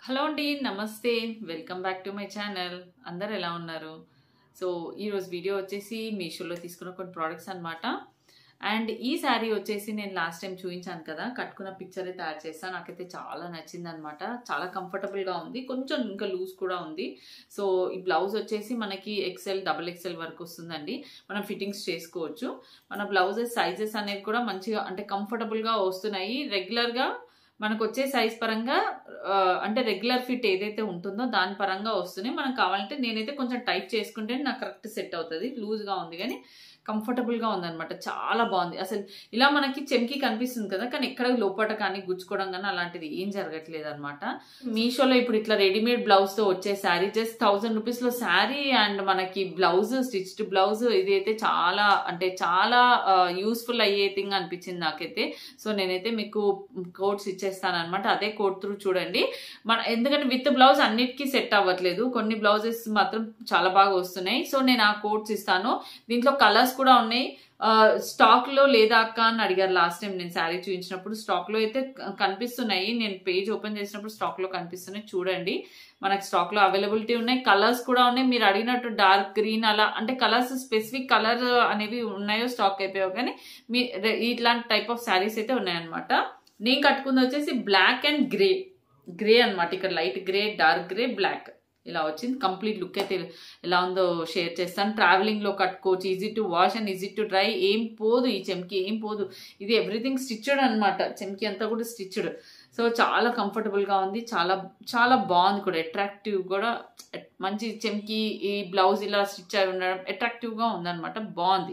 hello అండి నమస్తే welcome back to my channel అందరు ఎలా ఉన్నారు సో ఈరోజు వీడియో వచ్చేసి మీషోలో తీసుకున్న కొన్ని ప్రోడక్ట్స్ అనమాట అండ్ ఈ శారీ వచ్చేసి నేను లాస్ట్ టైం చూపించాను కదా కట్టుకున్న పిక్చర్ అయితే యాడ్ చేస్తాను నాకైతే చాలా నచ్చింది అనమాట చాలా కంఫర్టబుల్గా ఉంది కొంచెం ఇంకా లూజ్ కూడా ఉంది సో ఈ బ్లౌజ్ వచ్చేసి మనకి ఎక్సెల్ డబుల్ ఎక్సెల్ వరకు వస్తుందండి మనం ఫిట్టింగ్స్ చేసుకోవచ్చు మన బ్లౌజెస్ సైజెస్ అనేవి కూడా మంచిగా అంటే కంఫర్టబుల్గా వస్తున్నాయి రెగ్యులర్గా మనకు వచ్చే సైజ్ పరంగా ఆ, అంటే రెగ్యులర్ ఫిట్ ఏదైతే ఉంటుందో దాని పరంగా వస్తున్నాయి మనం కావాలంటే నేనైతే కొంచెం టైట్ చేసుకుంటే నాకు కరెక్ట్ సెట్ అవుతుంది లూజ్గా ఉంది కానీ కంఫర్టబుల్గా ఉందన్నమాట చాలా బాగుంది అసలు ఇలా మనకి చెంకి కనిపిస్తుంది కదా కానీ ఎక్కడ లోపట కానీ గుచ్చుకోవడం కానీ అలాంటిది ఏం జరగట్లేదు అనమాట మీషోలో ఇప్పుడు ఇట్లా రెడీమేడ్ బ్లౌజ్ తో వచ్చే శారీ జస్ట్ థౌసండ్ రూపీస్ లో శారీ అండ్ మనకి బ్లౌజ్ స్టిచ్డ్ బ్లౌజ్ ఇది అయితే చాలా అంటే చాలా యూస్ఫుల్ అయ్యే థింగ్ అనిపించింది నాకైతే సో నేనైతే మీకు కోడ్స్ ఇచ్చేస్తాను అనమాట అదే కోడ్ త్రూ చూడండి మన ఎందుకంటే విత్ బ్లౌజ్ అన్నిటికీ సెట్ అవ్వట్లేదు కొన్ని బ్లౌజెస్ మాత్రం చాలా బాగా వస్తున్నాయి సో నేను ఆ కోడ్స్ ఇస్తాను దీంట్లో కలర్స్ కూడా ఉన్నాయి స్టాక్ లో లేదా అక్క అని అడిగారు లాస్ట్ టైం నేను శారీ చూపించినప్పుడు స్టాక్ లో అయితే క- కనిపిస్తున్నాయి నేను పేజ్ ఓపెన్ చేసినప్పుడు స్టాక్ లో కనిపిస్తున్నాయి చూడండి మనకి స్టాక్ లో అవైలబిలిటీ ఉన్నాయి కలర్స్ కూడా ఉన్నాయి మీరు అడిగినట్టు డార్క్ గ్రీన్ అలా అంటే కలర్స్ స్పెసిఫిక్ కలర్ అనేవి ఉన్నాయో స్టాక్ అయిపోయావు కానీ మీ రె- ఇట్లాంటి టైప్ ఆఫ్ శారీస్ అయితే ఉన్నాయన్నమాట నేను కట్టుకుంది వచ్చేసి బ్లాక్ అండ్ గ్రే గ్రే అన్నమాట ఇక్కడ light grey dark grey black ఇలా వచ్చింది కంప్లీట్ లుక్ అయితే ఎలా ఉందో షేర్ చేస్తాను ట్రావెలింగ్ లో కట్టుకోవచ్చు easy to wash and easy to dry ఏం పోదు ఈ చెంకి ఏం పోదు ఇది ఎవ్రీథింగ్ స్టిచ్డ్ అన్నమాట చెంకి అంతా కూడా స్టిచ్డ్ సో చాలా కంఫర్టబుల్ గా ఉంది చాలా చాలా బాగుంది కూడా అట్రాక్టివ్ కూడా మంచి చెంకి ఈ బ్లౌజ్ ఇలా స్టిచ్ అయి ఉండడం అట్రాక్టివ్ గా ఉందన్నమాట బాగుంది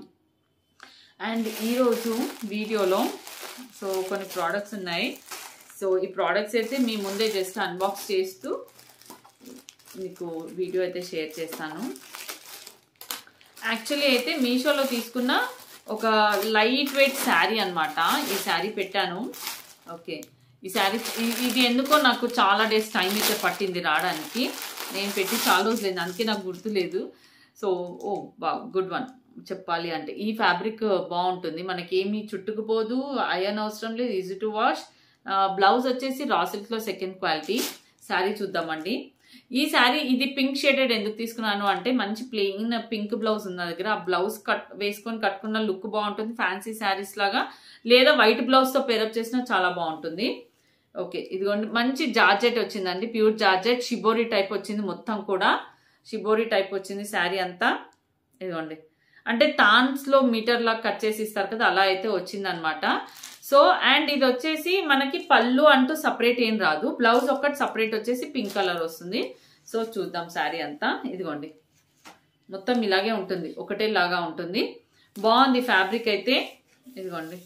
అండ్ ఈరోజు వీడియోలో సో కొన్ని ప్రోడక్ట్స్ ఉన్నాయి సో ఈ ప్రోడక్ట్స్ అయితే మీ ముందే జస్ట్ అన్బాక్స్ చేస్తూ మీకు వీడియో అయితే షేర్ చేస్తాను యాక్చువల్లీ అయితే మీషోలో తీసుకున్న ఒక లైట్ వెయిట్ శారీ అన్నమాట ఈ శారీ పెట్టాను ఓకే ఈ శారీ ఇ- ఇది ఎందుకో నాకు చాలా డేస్ టైం అయితే పట్టింది రావడానికి నేను పెట్టి చాలా రోజులైంది అందుకే నాకు గుర్తులేదు సో ఓ బా గుడ్ వన్ చెప్పాలి అంటే ఈ ఫ్యాబ్రిక్ బాగుంటుంది మనకి ఏమీ చుట్టుకుపోదు అయన్ అవసరం లేదు ఈజీ టు వాష్ బ్లౌజ్ వచ్చేసి రా సిల్క్లో సెకండ్ క్వాలిటీ శారీ చూద్దామండి ఈ శారీ ఇది పింక్ షేడెడ్ ఎందుకు తీసుకున్నాను అంటే మంచి ప్లెయిన్ పింక్ బ్లౌజ్ ఉంది నా దగ్గర ఆ బ్లౌజ్ కట్ వేసుకొని కట్టుకున్న లుక్ బాగుంటుంది ఫ్యాన్సీ శారీస్ లాగా లేదా వైట్ బ్లౌజ్ తో పేరప్ చేసినా చాలా బాగుంటుంది ఓకే ఇదిగోండి మంచి జార్జెట్ వచ్చిందండి ప్యూర్ జార్జెట్ షిబోరి టైప్ వచ్చింది మొత్తం కూడా షిబోరి టైప్ వచ్చింది శారీ అంతా ఇదిగోండి అంటే తాన్స్ లో మీటర్ లా కట్ చేసి ఇస్తారు కదా అలా అయితే వచ్చింది అనమాట సో అండ్ ఇది వచ్చేసి మనకి పళ్ళు అంటూ సపరేట్ ఏం రాదు బ్లౌజ్ ఒక్కటి సపరేట్ వచ్చేసి పింక్ కలర్ వస్తుంది సో చూద్దాం శారీ అంతా ఇదిగోండి మొత్తం ఇలాగే ఉంటుంది ఒకటే లాగా ఉంటుంది బాగుంది ఫ్యాబ్రిక్ అయితే ఇదిగోండి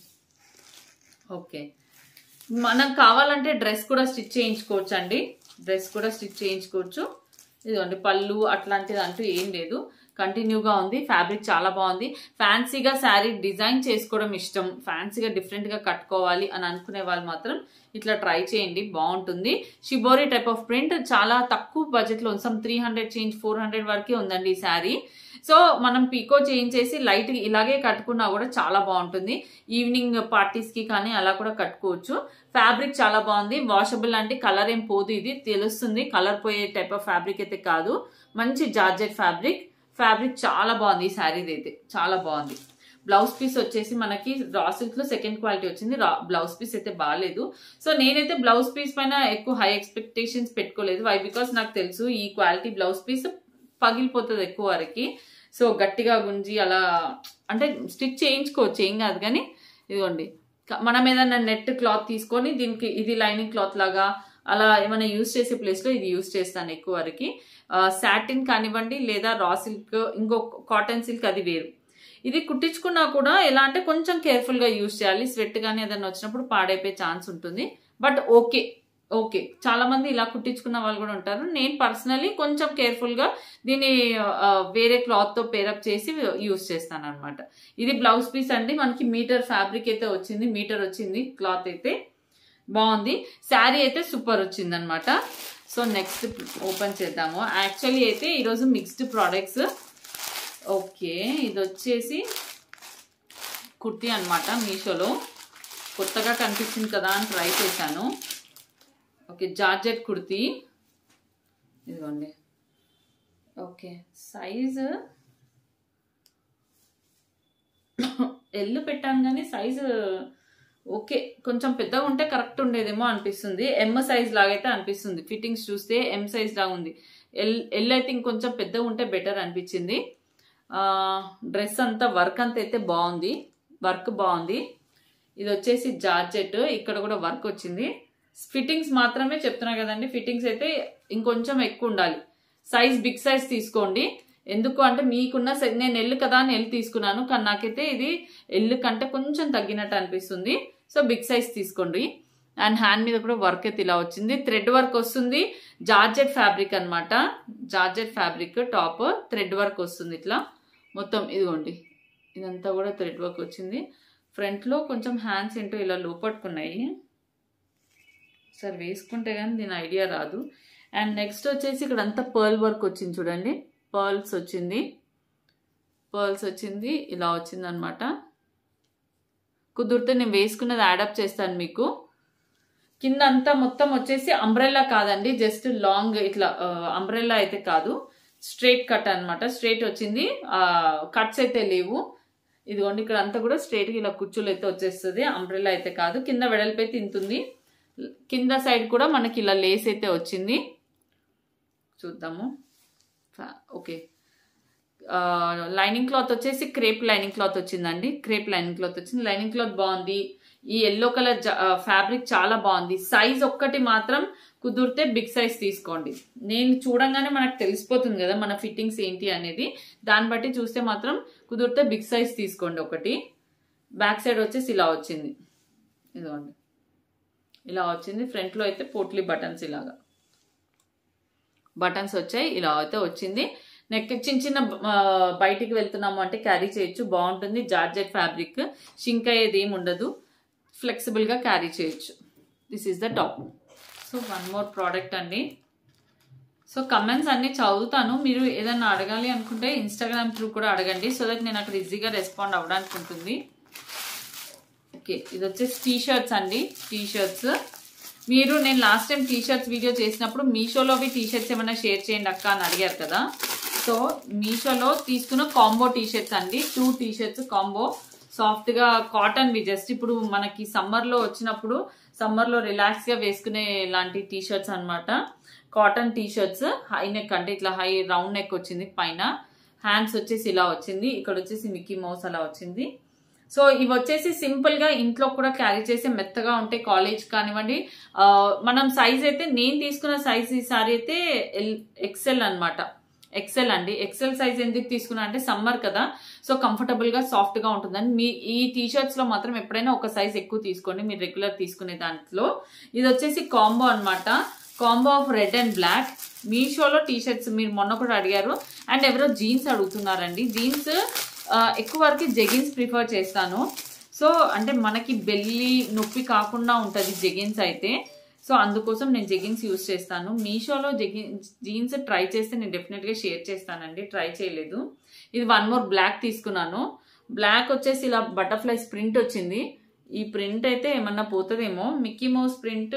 ఓకే మనకు కావాలంటే డ్రెస్ కూడా స్టిచ్ చేయించుకోవచ్చు అండి డ్రెస్ కూడా స్టిచ్ చేయించుకోవచ్చు ఇదిగోండి పళ్ళు అట్లాంటిది అంటూ ఏం లేదు కంటిన్యూగా ఉంది ఫ్యాబ్రిక్ చాలా బాగుంది ఫ్యాన్సీగా శారీ డిజైన్ చేసుకోవడం ఇష్టం ఫ్యాన్సీగా డిఫరెంట్గా కట్టుకోవాలి అని అనుకునే వాళ్ళు మాత్రం ఇట్లా ట్రై చేయండి బాగుంటుంది షిబోరి టైప్ ఆఫ్ ప్రింట్ చాలా తక్కువ బడ్జెట్లో ఉంది some three hundred change four hundred వరకే ఉందండి ఈ శారీ సో మనం పీకో చేయించేసి లైట్ ఇలాగే కట్టుకున్నా కూడా చాలా బాగుంటుంది ఈవినింగ్ పార్టీస్ కి కానీ అలా కూడా కట్టుకోవచ్చు ఫ్యాబ్రిక్ చాలా బాగుంది వాషబుల్ అంటే కలర్ ఏం పోదు ఇది తెలుస్తుంది కలర్ పోయే టైప్ ఆఫ్ ఫ్యాబ్రిక్ అయితే కాదు మంచి జార్జెట్ ఫ్యాబ్రిక్ ఫ్యాబ్రిక్ చాలా బాగుంది ఈ శారీది అయితే చాలా బాగుంది బ్లౌజ్ పీస్ వచ్చేసి మనకి రా సిల్క్ లో సెకండ్ క్వాలిటీ వచ్చింది రా బ్లౌజ్ పీస్ అయితే బాగాలేదు సో నేనైతే బ్లౌజ్ పీస్ పైన ఎక్కువ హై ఎక్స్పెక్టేషన్స్ పెట్టుకోలేదు వై బికాస్ నాకు తెలుసు ఈ క్వాలిటీ బ్లౌజ్ పీస్ పగిలిపోతుంది ఎక్కువ వరకు సో గట్టిగా గుంజి అలా అంటే స్టిచ్ చేయించుకోవచ్చు ఏం కాదు కానీ ఇదిగోండి క- మనం ఏదైనా నెట్ క్లాత్ తీసుకొని దీనికి ఇది లైనింగ్ క్లాత్ లాగా అలా ఏమైనా యూస్ చేసే ప్లేస్లో ఇది యూస్ చేస్తాను ఎక్కువ వరకు సాటిన్ కానివ్వండి లేదా రా సిల్క్ ఇంకో కాటన్ సిల్క్ అది వేరు ఇది కుట్టించుకున్నా కూడా ఎలా అంటే కొంచెం కేర్ఫుల్గా యూస్ చేయాలి స్వెట్ కానీ ఏదైనా వచ్చినప్పుడు పాడైపోయే ఛాన్స్ ఉంటుంది బట్ ఓకే ఓకే చాలా మంది ఇలా కుట్టించుకున్న వాళ్ళు కూడా ఉంటారు నేను పర్సనలీ కొంచెం కేర్ఫుల్ గా దీన్ని ఆ, వేరే క్లాత్ తో పేరప్ చేసి యూస్ చేస్తాను అనమాట ఇది బ్లౌజ్ పీస్ అండి మనకి మీటర్ ఫ్యాబ్రిక్ అయితే వచ్చింది మీటర్ వచ్చింది క్లాత్ అయితే బాగుంది శారీ అయితే సూపర్ వచ్చింది అనమాట సో నెక్స్ట్ ఓపెన్ చేద్దాము యాక్చువల్లీ అయితే ఈరోజు మిక్స్డ్ ప్రోడక్ట్స్ ఓకే ఇది వచ్చేసి కుర్తీ అనమాట మీషోలో కొత్తగా కనిపించింది కదా అని ట్రై చేశాను ఓకే జార్జెట్ కుర్తీ ఇదిగోండి ఓకే సైజు ఎల్లు పెట్టాను కానీ సైజు ఓకే కొంచెం పెద్దగా ఉంటే కరెక్ట్ ఉండేదేమో అనిపిస్తుంది ఎమ్ సైజ్ లాగైతే అనిపిస్తుంది ఫిట్టింగ్స్ చూస్తే ఎం సైజ్ లాగా ఉంది ఎల్ ఎల్ అయితే ఇంకొంచెం పెద్దగా ఉంటే బెటర్ అనిపించింది డ్రెస్ అంతా వర్క్ అంతా అయితే బాగుంది వర్క్ బాగుంది ఇది వచ్చేసి జార్జెట్ ఇక్కడ కూడా వర్క్ వచ్చింది ఫిట్టింగ్స్ మాత్రమే చెప్తున్నా కదండి ఫిట్టింగ్స్ అయితే ఇంకొంచెం ఎక్కువ ఉండాలి సైజ్ బిగ్ సైజ్ తీసుకోండి ఎందుకు అంటే మీకున్న సై- నేను ఎల్లు కదా అని ఎల్లు తీసుకున్నాను కానీ నాకైతే ఇది ఎల్లు కంటే కొంచెం తగ్గినట్టు అనిపిస్తుంది సో బిగ్ సైజ్ తీసుకోండి అండ్ హ్యాండ్ మీద కూడా వర్క్ అయితే ఇలా వచ్చింది థ్రెడ్ వర్క్ వస్తుంది జార్జెట్ ఫ్యాబ్రిక్ అన్నమాట georgette fabric top thread work వస్తుంది ఇట్లా మొత్తం ఇదిగోండి ఇదంతా కూడా థ్రెడ్ వర్క్ వచ్చింది ఫ్రంట్లో కొంచెం హ్యాండ్స్ ఏంటో ఇలా లోపట్టుకున్నాయి సరే వేసుకుంటే కానీ దీని ఐడియా రాదు అండ్ నెక్స్ట్ వచ్చేసి ఇక్కడ అంతా పర్ల్ వర్క్ వచ్చింది చూడండి పర్ల్స్ వచ్చింది పర్ల్స్ వచ్చింది ఇలా వచ్చింది అనమాట కుదిరితే నేను వేసుకున్నది యాడప్ చేస్తాను మీకు కింద అంతా మొత్తం వచ్చేసి అంబ్రెల్లా కాదండి జస్ట్ లాంగ్ ఇట్లా అంబ్రెల్లా అయితే కాదు స్ట్రైట్ కట్ అన్నమాట స్ట్రైట్ వచ్చింది కట్స్ అయితే లేవు ఇదిగోండి ఇక్కడ అంతా కూడా స్ట్రైట్గా ఇలా కుచ్చులు అయితే వచ్చేస్తుంది అంబ్రెల్లా అయితే కాదు కింద వెడల్పు అయితే ఇంతుంది కింద సైడ్ కూడా మనకి ఇలా లేస్ అయితే వచ్చింది చూద్దాము ఫా- ఓకే ఆ, లైనింగ్ క్లాత్ వచ్చేసి క్రేప్ లైనింగ్ క్లాత్ వచ్చిందండి క్రేప్ లైనింగ్ క్లాత్ వచ్చింది లైనింగ్ క్లాత్ బాగుంది ఈ ఎల్లో కలర్ ఫ్యాబ్రిక్ చాలా బాగుంది సైజ్ ఒక్కటి మాత్రం కుదిరితే బిగ్ సైజ్ తీసుకోండి నేను చూడంగానే మనకు తెలిసిపోతుంది కదా మన ఫిట్టింగ్స్ ఏంటి అనేది దాన్ని బట్టి చూస్తే మాత్రం కుదిరితే బిగ్ సైజ్ తీసుకోండి ఒకటి బ్యాక్ సైడ్ వచ్చేసి ఇలా వచ్చింది ఇదిగోండి ఇలా వచ్చింది ఫ్రంట్లో అయితే పోట్లీ బటన్స్ ఇలాగా బటన్స్ వచ్చాయి ఇలా అయితే వచ్చింది నెక్ చిన్న చిన్న ఆ, బయటికి వెళ్తున్నాము అంటే క్యారీ చేయొచ్చు బాగుంటుంది జార్జెట్ ఫ్యాబ్రిక్ షింక్ అయ్యేది ఏమి ఉండదు ఫ్లెక్సిబుల్గా క్యారీ చేయొచ్చు this is the top so one more product అండి సో కమెంట్స్ అన్ని చదువుతాను మీరు ఏదైనా అడగాలి అనుకుంటే ఇన్స్టాగ్రామ్ త్రూ కూడా అడగండి సో దట్ నేను అక్కడ ఈజీగా రెస్పాండ్ అవ్వడానికి ఉంటుంది ఓకే ఇది వచ్చేసి టీ షర్ట్స్ అండి టీ షర్ట్స్ మీరు నేను last time T shirts video చేసినప్పుడు మీషోలోవి టీ షర్ట్స్ ఏమైనా షేర్ చేయండి అక్క అని అడిగారు కదా సో మీషోలో తీసుకున్న కాంబో టీ షర్ట్స్ అండి టూ టీ షర్ట్స్ కాంబో సాఫ్ట్గా కాటన్ వి జస్ట్ ఇప్పుడు మనకి సమ్మర్లో వచ్చినప్పుడు సమ్మర్లో రిలాక్స్గా వేసుకునే లాంటి టీ షర్ట్స్ అనమాట cotton T shirts high neck అంటే ఇట్లా హై రౌండ్ నెక్ వచ్చింది పైన హ్యాండ్స్ వచ్చేసి ఇలా వచ్చింది ఇక్కడ వచ్చేసి మిక్కీ మౌస్ అలా వచ్చింది సో ఇవి వచ్చేసి సింపుల్ గా ఇంట్లో కూడా క్యారీ చేసి మెత్తగా ఉంటాయి కాలేజ్ కానివ్వండి ఆ, మనం సైజ్ అయితే నేను తీసుకున్న సైజ్ ఈసారి అయితే ఎల్ ఎక్సెల్ అనమాట ఎక్సెల్ అండి ఎక్సెల్ సైజ్ ఎందుకు తీసుకున్నా అంటే సమ్మర్ కదా సో కంఫర్టబుల్ గా సాఫ్ట్ గా ఉంటుందని మీ ఈ టీ షర్ట్స్ లో మాత్రం ఎప్పుడైనా ఒక సైజ్ ఎక్కువ తీసుకోండి మీరు రెగ్యులర్ తీసుకునే దాంట్లో ఇది వచ్చేసి కాంబో అన్నమాట combo of red and black మీషోలో టీ షర్ట్స్ మీరు మొన్న కూడా అడిగారు అండ్ ఎవరో జీన్స్ అడుగుతున్నారండి జీన్స్ ఎక్కువ వరకు జెగిన్స్ ప్రిఫర్ చేస్తాను సో అంటే మనకి బెల్లి నొప్పి కాకుండా ఉంటుంది జెగిన్స్ అయితే సో అందుకోసం నేను జెగిన్స్ యూస్ చేస్తాను మీషోలో జెగిన్స్ జీన్స్ ట్రై చేస్తే నేను డెఫినెట్గా షేర్ చేస్తానండి ట్రై చేయలేదు ఇది వన్ మోర్ బ్లాక్ తీసుకున్నాను బ్లాక్ వచ్చేసి ఇలా బటర్ఫ్లైస్ ప్రింట్ వచ్చింది ఈ ప్రింట్ అయితే ఏమన్నా పోతుందేమో Mickey Mouse print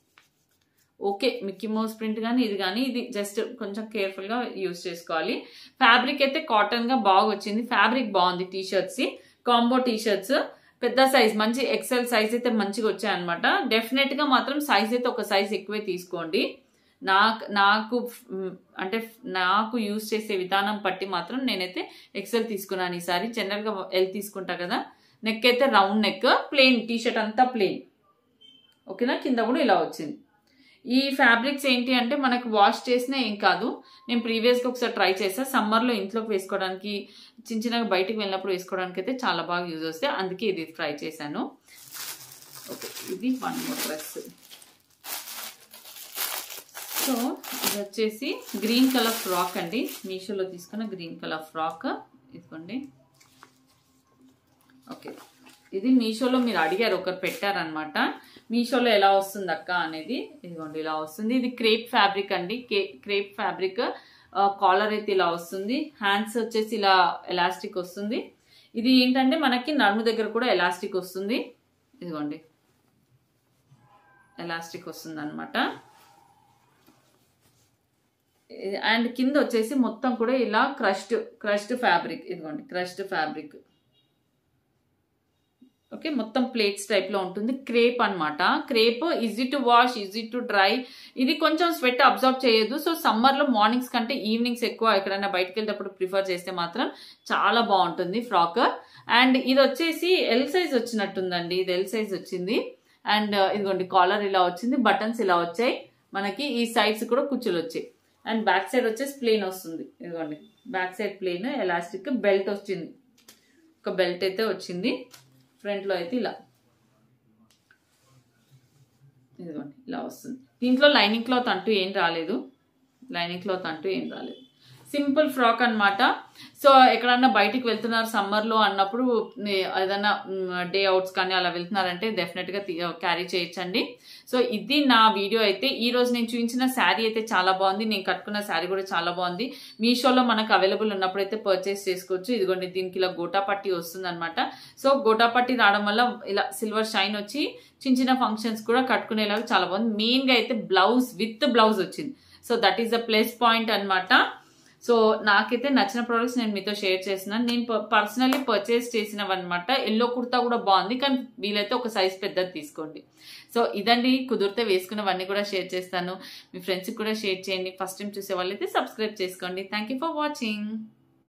okay Mickey Mouse print కానీ ఇది కానీ ఇది జస్ట్ కొంచెం కేర్ఫుల్గా యూస్ చేసుకోవాలి ఫ్యాబ్రిక్ అయితే కాటన్గా బాగా వచ్చింది ఫ్యాబ్రిక్ బాగుంది T shirts combo T shirts పెద్ద సైజ్ మంచి ఎక్సెల్ సైజ్ అయితే మంచిగా వచ్చాయన్నమాట డెఫినెట్గా మాత్రం సైజ్ అయితే ఒక సైజ్ ఎక్కువే తీసుకోండి నాకు నాకు మ్, అంటే నాకు యూస్ చేసే విధానం బట్టి మాత్రం నేనైతే ఎక్సెల్ తీసుకున్నాను ఈసారి జనరల్గా ఎల్ తీసుకుంటా కదా నెక్ అయితే round neck plain T shirt అంతా ప్లెయిన్ ఓకేనా కింద కూడా ఇలా వచ్చింది ఈ ఫ్యాబ్రిక్స్ ఏంటి అంటే మనకు వాష్ చేసినా ఏం కాదు నేను ప్రీవియస్గా ఒకసారి ట్రై చేసా సమ్మర్లో ఇంట్లోకి వేసుకోవడానికి చిన్న చిన్నగా బయటికి వెళ్ళినప్పుడు వేసుకోవడానికి అయితే చాలా బాగా యూజ్ వస్తాయి అందుకే ఇది ట్రై చేశాను ఓకే ఇది వన్ మోర్ డ్రెస్ సో ఇది వచ్చేసి గ్రీన్ కలర్ ఫ్రాక్ అండి మీషోలో తీసుకున్న గ్రీన్ కలర్ ఫ్రాక్ ఇదిగోండి ఓకే ఇది మీషోలో మీరు అడిగారు ఒకరు పెట్టారనమాట మీషోలో ఎలా వస్తుంది అక్క అనేది ఇదిగోండి ఇలా వస్తుంది ఇది క్రేప్ ఫ్యాబ్రిక్ అండి క్రేప్ ఫ్యాబ్రిక్ కాలర్ అయితే ఇలా వస్తుంది హ్యాండ్స్ వచ్చేసి ఇలా ఎలాస్టిక్ వస్తుంది ఇది ఏంటంటే మనకి నడుము దగ్గర కూడా ఎలాస్టిక్ వస్తుంది ఇదిగోండి ఎలాస్టిక్ వస్తుంది అనమాట అండ్ కింద వచ్చేసి మొత్తం కూడా ఇలా క్రష్డ్ క్రష్డ్ ఫ్యాబ్రిక్ ఇదిగోండి క్రష్డ్ ఫ్యాబ్రిక్ ఓకే మొత్తం ప్లేట్స్ టైప్ లో ఉంటుంది క్రేప్ అన్నమాట crepe easy to wash easy to dry ఇది కొంచెం స్వెట్ అబ్జర్వ్ చేయదు సో సమ్మర్ లో మార్నింగ్స్ కంటే ఈవినింగ్స్ ఎక్కువ ఎక్కడైనా బయటకు వెళ్ళేటప్పుడు ప్రిఫర్ చేస్తే మాత్రం చాలా బాగుంటుంది ఫ్రాక్ అండ్ ఇది వచ్చేసి ఎల్ సైజ్ వచ్చినట్టుందండి ఇది ఎల్ సైజ్ వచ్చింది అండ్ ఇదిగోండి కాలర్ ఇలా వచ్చింది బటన్స్ ఇలా వచ్చాయి మనకి ఈ సైడ్స్ కూడా కుచ్చులు వచ్చాయి అండ్ బ్యాక్ సైడ్ వచ్చేసి ప్లేన్ వస్తుంది ఇదిగోండి back side plain elastic belt వచ్చింది ఒక బెల్ట్ అయితే వచ్చింది ఫ్రంట్లో అయితే ఇలా ఇదిగోండి ఇలా వస్తుంది దీంట్లో లైనింగ్ క్లాత్ అంటూ ఏం రాలేదు లైనింగ్ క్లాత్ అంటూ ఏం రాలేదు సింపుల్ ఫ్రాక్ అన్నమాట సో ఎక్కడన్నా బయటికి వెళ్తున్నారు సమ్మర్లో అన్నప్పుడు ఏ- ఏదైనా డే అవుట్స్ కానీ అలా వెళ్తున్నారంటే డెఫినెట్గా క్యారీ చేయొచ్చండి సో ఇది నా వీడియో అయితే ఈ రోజు నేను చూపించిన శారీ అయితే చాలా బాగుంది నేను కట్టుకున్న శారీ కూడా చాలా బాగుంది మీషోలో మనకు అవైలబుల్ ఉన్నప్పుడు అయితే పర్చేస్ చేసుకోవచ్చు ఇదిగోండి దీనికి ఇలా గోటా పట్టి వస్తుంది అనమాట సో గోటా పట్టి రావడం వల్ల ఇలా సిల్వర్ షైన్ వచ్చి చిన్న చిన్న ఫంక్షన్స్ కూడా కట్టుకునేలాగా చాలా బాగుంది మెయిన్గా అయితే బ్లౌజ్ విత్ బ్లౌజ్ వచ్చింది so that is the plus point అన్నమాట సో నాకైతే నచ్చిన ప్రోడక్ట్స్ నేను మీతో షేర్ చేస్తున్నాను నేను పర్సనల్లీ పర్చేస్ చేసినవి అనమాట ఎల్లో కుర్తా కూడా బాగుంది కానీ వీలైతే ఒక సైజ్ పెద్దది తీసుకోండి సో ఇదండి కుదిరితే వేసుకున్నవన్నీ కూడా షేర్ చేస్తాను మీ ఫ్రెండ్స్కి కూడా షేర్ చేయండి ఫస్ట్ టైం చూసే వాళ్ళైతే సబ్స్క్రైబ్ చేసుకోండి థ్యాంక్ యూ ఫర్ వాచింగ్